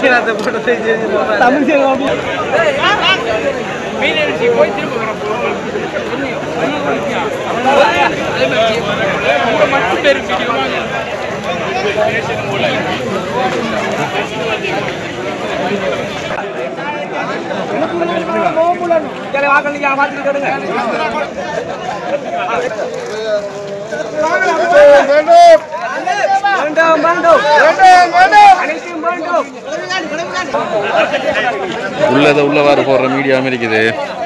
தமிழ் செய்தி உள்ளதை உள்ளவாறு போடுற மீடியாவும் இருக்குது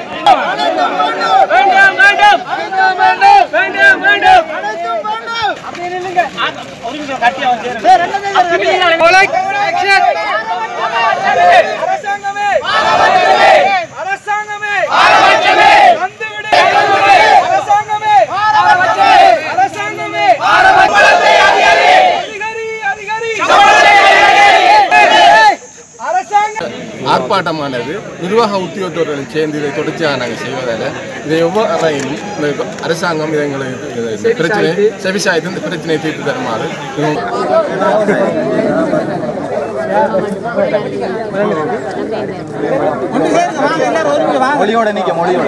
ஆர்ப்பாட்டமானது நிர்வாக உத்தியோகத்தோர்கள் சேர்ந்து இதை தொடர்ச்சியாக நாங்கள் செய்வதால் இதை எவ்வாறு இந்த அரசாங்கம் இதை எங்களுக்கு இந்த பிரச்சனை செவிசாய்த்து இந்த பிரச்சனையை தீர்த்து தருமாறு மிகவும் மொழியோட நிக்க மொழியோட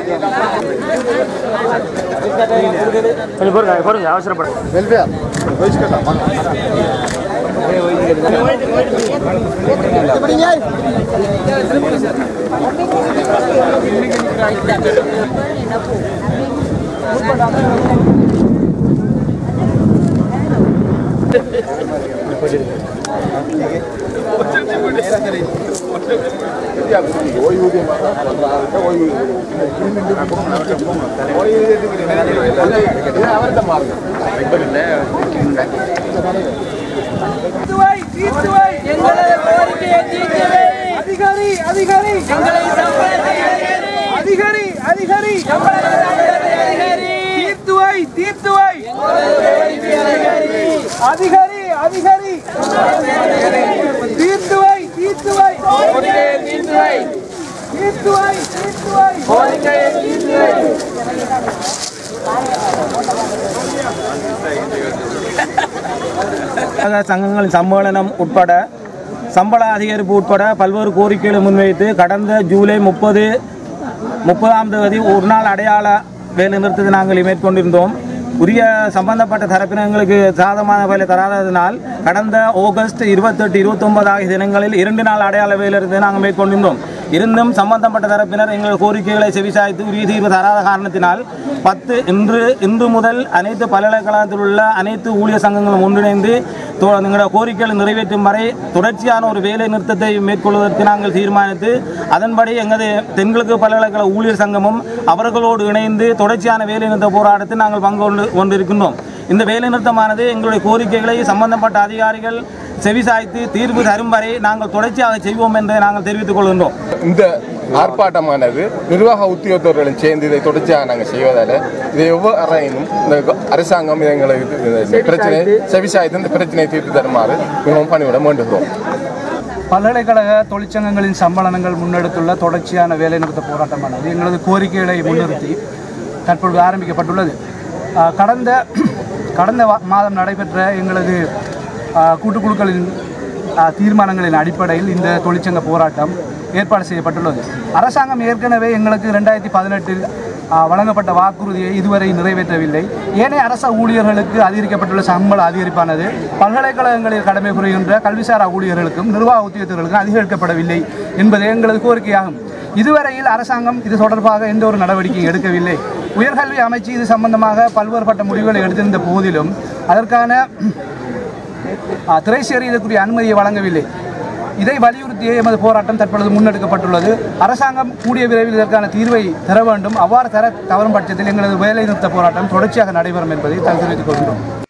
கொஞ்சம் பொறுங்க பொறுங்க அவசரப்பட அதிகாரி அதிகாரி அதிகாரி அதிகாரி தீர்த்துவை தீர்த்துவை அதிகாரி அதிகாரி தீர்த்துவை தீர்த்துவை தீர்த்துவை தீர்த்துவை தமிழக சங்கங்களின் சம்மேளனம் உட்பட சம்பள அதிகரிப்பு உட்பட பல்வேறு கோரிக்கைகளை முன்வைத்து கடந்த ஜூலை முப்பது முப்பதாம் தேதி ஒரு நாள் அடையாள வேலைநிறுத்தத்தை நாங்கள் மேற்கொண்டிருந்தோம் உரிய சம்பந்தப்பட்ட தரப்பினங்களுக்கு சாதகமான வேலை தராததினால் கடந்த ஆகஸ்ட் இருபத்தெட்டு இருபத்தொன்பது ஆகிய தினங்களில் இரண்டு நாள் அடையாள வேலைநிறுத்தத்தை நாங்கள் மேற்கொண்டிருந்தோம் இருந்தும் சம்பந்தப்பட்ட தரப்பினர் எங்கள் கோரிக்கைகளை செவிசாய்த்து உரிய தீர்வு தராத காரணத்தினால் பத்து இன்று இன்று முதல் அனைத்து பல்கலைக்கழகத்தில் உள்ள அனைத்து ஊழியர் சங்கங்களும் ஒன்றிணைந்து தொ- எங்களோட கோரிக்கைகளை நிறைவேற்றும் வரை தொடர்ச்சியான ஒரு வேலை நிறுத்தத்தை மேற்கொள்வதற்கு நாங்கள் தீர்மானித்து அதன்படி எங்களது தென்கிழக்கு பல்கலைக்கழக ஊழியர் சங்கமும் அவர்களோடு இணைந்து தொடர்ச்சியான வேலை நிறுத்த போராட்டத்தில் நாங்கள் பங்கு கொண்டு கொண்டிருக்கின்றோம் இந்த வேலை நிறுத்தமானது எங்களுடைய கோரிக்கைகளை சம்பந்தப்பட்ட அதிகாரிகள் செவிசாய்த்து தீர்வு தரும் வரை நாங்கள் தொடர்ச்சியாக செய்வோம் என்று நாங்கள் தெரிவித்துக் கொள்கின்றோம் இந்த ஆர்ப்பாட்டமானது நிர்வாக உத்தியோகத்தோர்களும் சேர்ந்து இதை தொடர்ச்சியாக நாங்கள் செய்வதால் இதை எவ்வாறு இந்த அரசாங்கம் இதை எங்களுக்கு இந்த பிரச்சனை செவிசாய்த்து இந்த பிரச்சனையை தீர்த்து தருமாறு மிகவும் பணிவிட வேண்டுகிறோம் பல்கலைக்கழக தொழிற்சங்கங்களின் சம்மேளனங்கள் முன்னெடுத்துள்ள தொடர்ச்சியான வேலைநிறுத்த போராட்டமானது எங்களது கோரிக்கைகளை முன்னிறுத்தி தற்பொழுது ஆரம்பிக்கப்பட்டுள்ளது ஆஹ் கடந்த கடந்த வா- மாதம் நடைபெற்ற எங்களது ஆஹ் கூட்டுக்குழுக்களின் ஆஹ் தீர்மானங்களின் அடிப்படையில் இந்த தொழிற்சங்க போராட்டம் ஏற்பாடு செய்யப்பட்டுள்ளது அரசாங்கம் ஏற்கனவே எங்களுக்கு ரெண்டாயிரத்தி பதினெட்டில் வழங்கப்பட்ட வாக்குறுதியை இதுவரை நிறைவேற்றவில்லை ஏனைய அரச ஊழியர்களுக்கு அதிகரிக்கப்பட்டுள்ள சம்பள அதிகரிப்பானது பல்கலைக்கழகங்களில் கடமை புரிகின்ற கல்விசாரா ஊழியர்களுக்கும் நிர்வாக உத்தியோகத்தர்களுக்கும் அதிகரிக்கப்படவில்லை என்பது எங்களது கோரிக்கையாகும் இதுவரையில் அரசாங்கம் இது தொடர்பாக எந்த ஒரு நடவடிக்கையும் எடுக்கவில்லை உயர்கல்வி அமைச்சு இது சம்பந்தமாக பல்வேறுபட்ட முடிவுகளை எடுத்திருந்த போதிலும் அதற்கான ஆ, திரைசேரி இதற்குரிய அனுமதியை வழங்கவில்லை இதை வலியுறுத்திய எமது போராட்டம் தற்பொழுது முன்னெடுக்கப்பட்டுள்ளது அரசாங்கம் கூடிய விரைவில் இதற்கான தீர்வை தர வேண்டும் அவ்வாறு தர தவறும் பட்சத்தில் எங்களது வேலைநிறுத்த போராட்டம் தொடர்ச்சியாக நடைபெறும் என்பதை தெரிவித்துக் கொள்கிறோம்